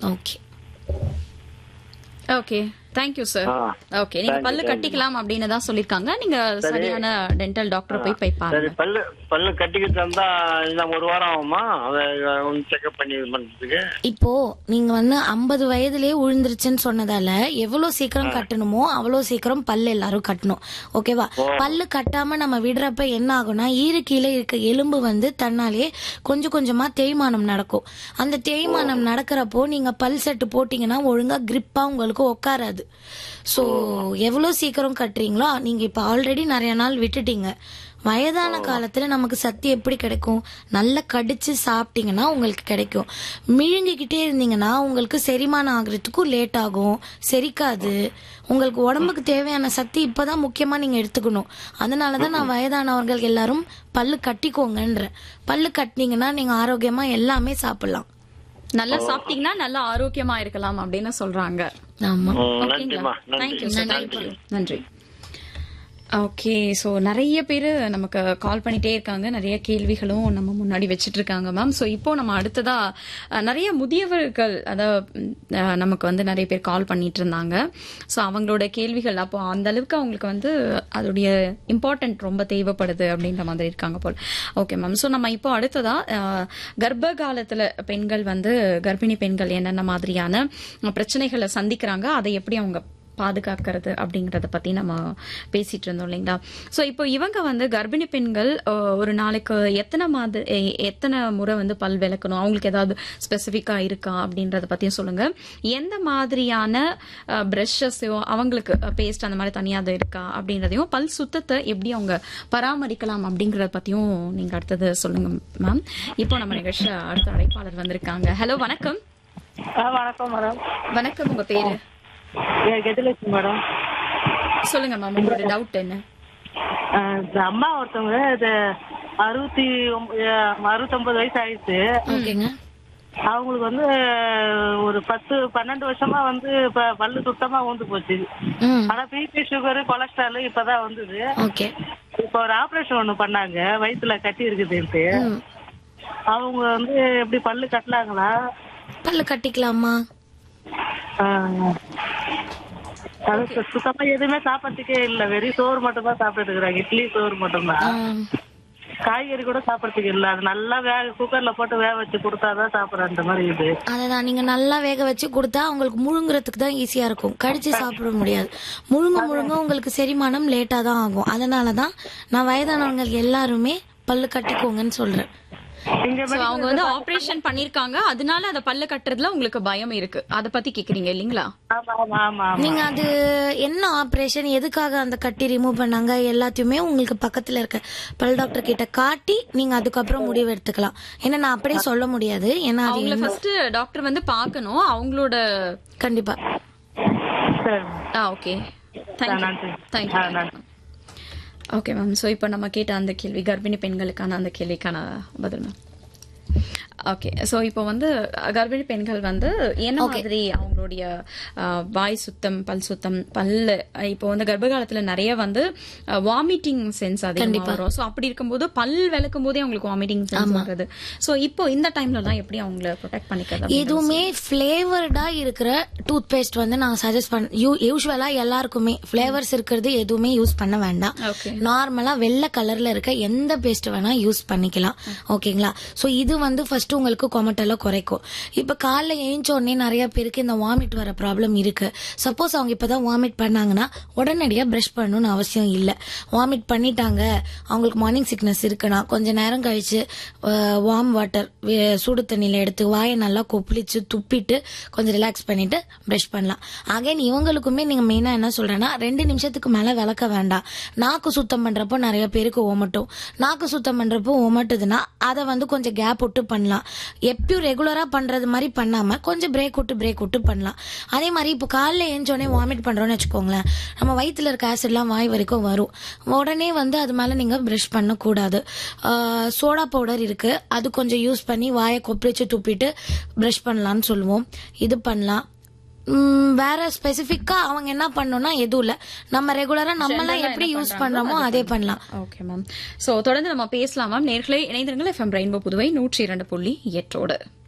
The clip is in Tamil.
ஓகே ஓகே தேங்க்யூ சார் ஆ. ஓகே நீங்க Thank you, பல்லு thank you. கட்டிக்கலாம் அப்படின்னு தான் சொல்லிருக்காங்க நீங்க சரியான டென்டல் டாக்டர் போய் போய் சரி பாருங்க பல்லு பல்லு கட்டிக்கிட்டு இருந்தா இன்னும் ஒரு வாரம் ஆகுமா அதை செக்அப் பண்ணி இது பண்றதுக்கு இப்போ நீங்க வந்து ஐம்பது வயதுலயே உழுந்துருச்சுன்னு சொன்னதால எவ்வளவு சீக்கிரம் கட்டணுமோ அவ்வளவு சீக்கிரம் பல்லு எல்லாரும் கட்டணும் ஓகேவா பல்லு கட்டாம நம்ம விடுறப்ப என்ன ஆகும்னா ஈரு கீழே இருக்க எலும்பு வந்து தன்னாலே கொஞ்சம் கொஞ்சமா தேய்மானம் நடக்கும் அந்த தேய்மானம் நடக்கிறப்போ நீங்க பல் செட்டு போட்டீங்கன்னா ஒழுங்கா கிரிப்பா உங்களுக்கு உட்காராது சோ எவ்வளவு சீக்கிரம் கட்டுறீங்களோ நீங்க இப்ப ஆல்ரெடி நிறைய நாள் விட்டுட்டீங்க வயதான காலத்துல நமக்கு சக்தி எப்படி கிடைக்கும் நல்லா கடிச்சு சாப்பிட்டீங்கன்னா உங்களுக்கு கிடைக்கும் மிழுங்கிக்கிட்டே இருந்தீங்கன்னா உங்களுக்கு செரிமானம் ஆகுறதுக்கும் லேட் ஆகும் செரிக்காது உங்களுக்கு உடம்புக்கு தேவையான சக்தி இப்பதான் முக்கியமா நீங்க எடுத்துக்கணும் அதனாலதான் நான் வயதானவர்கள் எல்லாரும் பல்லு கட்டிக்கோங்கன்றேன் பல்லு கட்டினீங்கன்னா நீங்க ஆரோக்கியமா எல்லாமே சாப்பிடலாம் நல்லா சாப்பிட்டீங்கன்னா நல்லா ஆரோக்கியமா இருக்கலாம் அப்படின்னு சொல்றாங்க ஆமா ம், நன்றிம்மா நன்றி தேங்க்யூ சார் தேங்க்யூ நன்றி ஓகே ஸோ நிறைய பேர் நமக்கு கால் பண்ணிட்டே இருக்காங்க நிறைய கேள்விகளும் நம்ம முன்னாடி வச்சிட்டு இருக்காங்க மேம் ஸோ இப்போ நம்ம அடுத்ததா அஹ், நிறைய முதியவர்கள் அதாவது அஹ், நமக்கு வந்து நிறைய பேர் கால் பண்ணிட்டு இருந்தாங்க ஸோ அவங்களோட கேள்விகள் அப்போ அந்த அளவுக்கு அவங்களுக்கு வந்து அதோடைய இம்பார்ட்டன்ட் ரொம்ப தேவைப்படுது அப்படின்ற மாதிரி இருக்காங்க போல் ஓகே மேம் ஸோ நம்ம இப்போ அடுத்ததா அஹ், கர்ப்ப காலத்துல பெண்கள் வந்து கர்ப்பிணி பெண்கள் என்னென்ன மாதிரியான பிரச்சனைகளை சந்திக்கிறாங்க அதை எப்படி அவங்க பாதுகாக்கிறது அப்படிங்கறத பத்தி நம்ம பேசிட்டு இருந்தோம் இல்லைங்களா சோ இப்போ இவங்க வந்து கர்ப்பிணி பெண்கள் அஹ், ஒரு நாளைக்கு எத்தனை மாத எ- எத்தனை முறை வந்து பல் விளக்கணும் அவங்களுக்கு ஏதாவது ஸ்பெசிஃபிக்கா இருக்கா அப்படின்றத பத்தியும் சொல்லுங்க எந்த மாதிரியான பிரஷஸோ அவங்களுக்கு பேஸ்ட் அந்த மாதிரி தனியா அது இருக்கா அப்படின்றதையும் பல் சுத்தத்தை எப்படி அவங்க பராமரிக்கலாம் அப்படிங்கறத பத்தியும் நீங்க அடுத்தது சொல்லுங்க மேம் இப்போ நம்ம நிகழ்ச்சியில அடுத்த அழைப்பாளர் வந்திருக்காங்க ஹலோ வணக்கம் ஆ வணக்கம் மேடம் வணக்கம் உங்க பேரு என் கெஜலட்சுமி மேடம் சொல்லுங்க மேம் உங்களோட டவுட் என்ன ஆ, இந்த அம்மா ஒருத்தவங்க இது அறுபத்தி ஒம்ப- ஆ, அறுபத்தொன்பது வயசு ஆயிடுச்சு ஓகேங்க அவங்களுக்கு வந்து ஒரு பத்து பன்னெண்டு வருஷமா வந்து இப்ப பல்லு சுத்தமா ஊந்து போச்சு ம் ஆனா பிபி சுகர் கொலஸ்ட்ரால் இப்பதான் வந்தது ஓகே இப்ப ஒரு ஆபரேஷன் ஒண்ணு பண்ணாங்க வயித்துல கட்டி இருக்குதுன்ட்டு ம் அவங்க வந்து எப்படி பல்லு கட்டலாங்களா பல்லு கட்டிக்கலாமா ஆ. அது சு- சுத்தமா எதுவுமே சாப்பிடறதுக்கே இல்ல வெறும் சோறு மட்டும் தான் சாப்பிட்டுட்டு இருக்கிறாங்க இட்லி சோறு மட்டும்தான் ஆம். காய்கறி கூட சாப்பிடறதுக்கு இல்ல அது நல்லா வேக குக்கர்ல போட்டு வேக வச்சு கொடுத்தாதான் சாப்பிடற மாதிரி இது அததான் நீங்க நல்லா வேக வச்சு கொடுத்தா உங்களுக்கு முழுங்குறதுக்கு தான் ஈஸியா இருக்கும் கடிச்சு சாப்பிட முடியாது முழுங்க முழுங்க உங்களுக்கு செரிமானம் லேட்டா தான் ஆகும் அதனாலதான் நான் வயதானவங்க எல்லாருமே பல்லு கட்டிக்கோங்கன்னு சொல்றேன் இங்க So, அவங்க வந்து ஆபரேஷன் பண்ணிருக்காங்க அதனால அந்த பல்ல கட்டுறதுல உங்களுக்கு பயம் இருக்கு அத பத்தி கேக்குறீங்க இல்லீங்களா ஆமா ஆமா ஆமா ஆமா நீங்க அது என்ன ஆபரேஷன் எதுக்காக அந்த கட்டி ரிமூவ் பண்ணாங்க எல்லாத்தையுமே உங்களுக்கு பக்கத்துல இருக்க பல் டாக்டர் கிட்ட காட்டி நீங்க அதுக்கப்புறம் முடிவு எடுத்துக்கலாம் ஏன்னா நான் அப்படியே சொல்ல முடியாது ஏன்னா அது அவங்கள ஃபர்ஸ்ட் டாக்டர் வந்து பார்க்கணும் அவங்களோட கண்டிப்பா சரி ஆ ஓகே தேங்க்யூ நன்றி. தேங்க்யூ ஆ, நன்றி. ஓகே மேம் ஸோ இப்போ நம்ம கேட்ட அந்த கேள்வி கர்ப்பிணி பெண்களுக்கான அந்த கேள்விக்கான பதில் மேம் ஓகே ஸோ இப்போ வந்து கர்ப்பிணி பெண்கள் வந்து என்ன மாதிரி அவங்களுடைய அஹ், வாய் சுத்தம் பல் சுத்தம் பல்லு அஹ், இப்போ வந்து கர்ப்ப காலத்துல நிறைய வந்து வாமிட்டிங் சென்ஸ் அதிகமாக வரும் ஸோ அப்படி இருக்கும்போது பல் விளக்கும் போதே அவங்களுக்கு வாமிட்டிங் சென்ஸ் வருது ஸோ இப்போ இந்த டைம்ல தான் எப்படி அவங்கள ப்ரொடெக்ட் பண்ணிக்கிறது எதுவுமே ஃபிளேவர்டா இருக்கிற டூத் பேஸ்ட் வந்து நான் சஜஸ்ட் பண்ண யூஸ்வலா எல்லாருக்குமே ஃபிளேவர்ஸ் இருக்கிறது எதுவுமே யூஸ் பண்ண வேண்டாம் ஓகே நார்மலா வெள்ளை கலர்ல இருக்க எந்த பேஸ்ட் வேணா யூஸ் பண்ணிக்கலாம் ஓகேங்களா சோ இது வந்து ஃபர்ஸ்ட் உங்களுக்கு கொமட்டெல்லாம் குறைக்கும் இப்ப காலைல எழுந்த உடனே நிறைய பேருக்கு இந்த வாமிட் வர ப்ராப்ளம் இருக்கு சப்போஸ் அவங்க இப்பதான் வாமிட் பண்ணாங்கன்னா உடனடியா பிரஷ் பண்ணணும்னு அவசியம் இல்ல வாமிட் பண்ணிட்டாங்க அவங்களுக்கு மார்னிங் சிக்னஸ் இருக்குன்னா கொஞ்ச நேரம் கழிச்சு வார்ம் வாட்டர் சுடு தண்ணியில எடுத்து வாயை நல்லா கொப்பளிச்சு துப்பிட்டு கொஞ்சம் ரிலாக்ஸ் பண்ணிட்டு பிரஷ் பண்ணலாம் அகைன் இவங்களுக்குமே நீங்க மெயினா என்ன சொல்றேன்னா ரெண்டு நிமிஷத்துக்கு மேல விளக்க வேண்டாம் நாக்கு சுத்தம் பண்றப்போ நிறைய பேருக்கு ஓமட்டும் நாக்கு சுத்தம் பண்றப்போ ஓமட்டுதுன்னா அதை வந்து கொஞ்சம் கேப் விட்டு பண்ணலாம் எப்பயும் ரெகுலரா பண்றது மாதிரி பண்ணாம கொஞ்சம் பிரேக் விட்டு பிரேக் விட்டு பண்ணலாம் அதே மாதிரி இப்போ காலைல ஏஞ்சோடனே வாமிட் பண்றோம்னு வச்சுக்கோங்களேன் நம்ம வயித்துல இருக்க ஆசிட்லாம் வாய் வரைக்கும் வரும் உடனே வந்து அது மேல நீங்க பிரஷ் பண்ணக்கூடாது சோடா பவுடர் இருக்கு அது கொஞ்சம் யூஸ் பண்ணி வாயை கொப்பளிச்சு துப்பிட்டு பிரஷ் பண்ணலாம்னு சொல்லுவோம் இது பண்ணலாம் உம், வேற ஸ்பெசிபிக்கா அவங்க என்ன பண்ணணும்னா எதுவும் இல்ல நம்ம ரெகுலரா நம்மலாம் எப்படி யூஸ் பண்றோமோ அதே பண்ணலாம் ஓகே மேம் ஸோ தொடர்ந்து நம்ம பேசலாம் மேம் நேர்களை இணைந்திருங்கள் எஃப்எம் ரெயின்போ புதுவை நூற்றி இரண்டு புள்ளி எட்டோடு